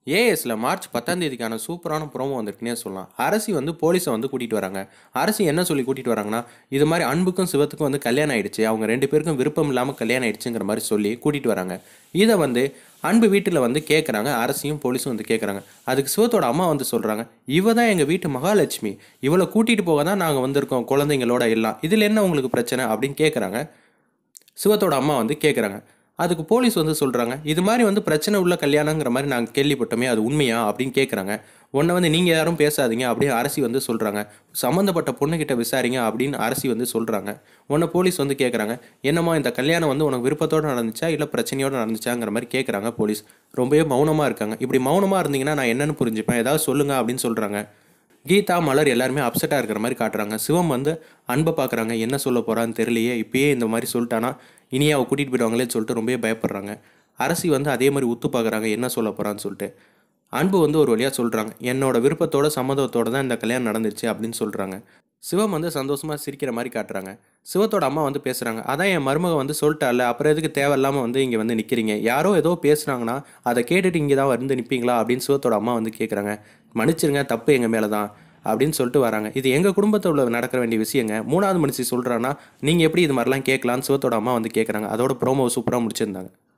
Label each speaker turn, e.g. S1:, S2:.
S1: ஏஎஸ்ல March பத்தாம் தேதிக்கான சூப்பரான promo வந்திருக்குன்னே சொல்லலாம் அரசி வந்து போலீஸை வந்து கூட்டிகிட்டு வராங்க அரசி என்ன சொல்லி கூட்டிகிட்டு வராங்கன்னா இது மாதிரி அன்புக்கும் சிவத்துக்கும் வந்து கல்யாணம் ஆயிடுச்சு அவங்க ரெண்டு பேருக்கும் விருப்பம் இல்லாமல் கல்யாணம் ஆயிடுச்சுங்கிற மாதிரி சொல்லி கூட்டிகிட்டு வராங்க இதை வந்து அன்பு வீட்டில் வந்து கேட்குறாங்க அரசியும் போலீஸும் வந்து கேட்குறாங்க அதுக்கு சிவத்தோட அம்மா வந்து சொல்கிறாங்க இவ தான் எங்கள் வீட்டு மகாலட்சுமி இவளை கூட்டிகிட்டு போக தான் நாங்கள் வந்திருக்கோம் குழந்தைங்களோட எல்லாம் இதில் என்ன உங்களுக்கு பிரச்சனை அப்படின்னு கேட்குறாங்க சிவத்தோட அம்மா வந்து கேட்குறாங்க அதுக்கு போலீஸ் வந்து சொல்கிறாங்க இது மாதிரி வந்து பிரச்சனை உள்ள கல்யாணங்கிற மாதிரி நாங்கள் கேள்விப்பட்டோமே அது உண்மையா அப்படின்னு கேட்குறாங்க உன்னை வந்து நீங்கள் யாரும் பேசாதீங்க அப்படின்னு அரசி வந்து சொல்கிறாங்க சம்மந்தப்பட்ட பொண்ணுக்கிட்ட விசாரிங்க அப்படின்னு அரசி வந்து சொல்கிறாங்க உன்னை போலீஸ் வந்து கேட்குறாங்க என்னம்மா இந்த கல்யாணம் வந்து உனக்கு விருப்பத்தோடு நடந்துச்சா இல்லை பிரச்சனையோடு நடந்துச்சாங்கிற மாதிரி கேட்குறாங்க போலீஸ் ரொம்பவே மௌனமாக இருக்காங்க இப்படி மௌனமாக இருந்தீங்கன்னா நான் என்னன்னு புரிஞ்சுப்பேன் ஏதாவது சொல்லுங்க அப்படின்னு சொல்கிறாங்க கீதா மலர் எல்லாருமே அப்செட்டாக இருக்கிற மாதிரி காட்டுறாங்க சிவம் வந்து அன்பை பார்க்குறாங்க என்ன சொல்ல போகிறான்னு தெரியலையே இப்பயே இந்த மாதிரி சொல்லிட்டானா இனியே அவள் கூட்டிகிட்டு போயிடுவாங்களேன்னு சொல்லிட்டு ரொம்பவே பயப்படுறாங்க அரசி வந்து அதே மாதிரி உத்து பார்க்குறாங்க என்ன சொல்ல போகிறான்னு சொல்லிட்டு அன்பு வந்து ஒரு வழியாக சொல்கிறாங்க என்னோட விருப்பத்தோட சம்மதத்தோட தான் இந்த கல்யாணம் நடந்துச்சு அப்படின்னு சொல்கிறாங்க சிவம் வந்து சந்தோஷமாக சிரிக்கிற மாதிரி காட்டுறாங்க சிவத்தோட அம்மா வந்து பேசுகிறாங்க அதான் என் மருமக வந்து சொல்லிட்டால அப்புறம் எதுக்கு தேவையில்லாமல் வந்து இங்கே வந்து நிற்கிறீங்க யாரோ ஏதோ பேசுனாங்கன்னா அதை கேட்டுட்டு இங்கே தான் வந்து நிற்பீங்களா அப்படின்னு சிவத்தோட அம்மா வந்து கேட்குறாங்க மன்னிச்சிருங்க தப்பு எங்கள் மேலே தான் அப்படின்னு சொல்லிட்டு வராங்க இது எங்கள் குடும்பத்தில் உள்ள நடக்க வேண்டிய விஷயங்க மூணாவது மனுஷி சொல்கிறான்னா நீங்கள் எப்படி இது மாதிரிலாம் கேட்கலான்னு சிவத்தோட அம்மா வந்து கேட்குறாங்க அதோட ப்ரோமோ சூப்பராக முடிச்சிருந்தாங்க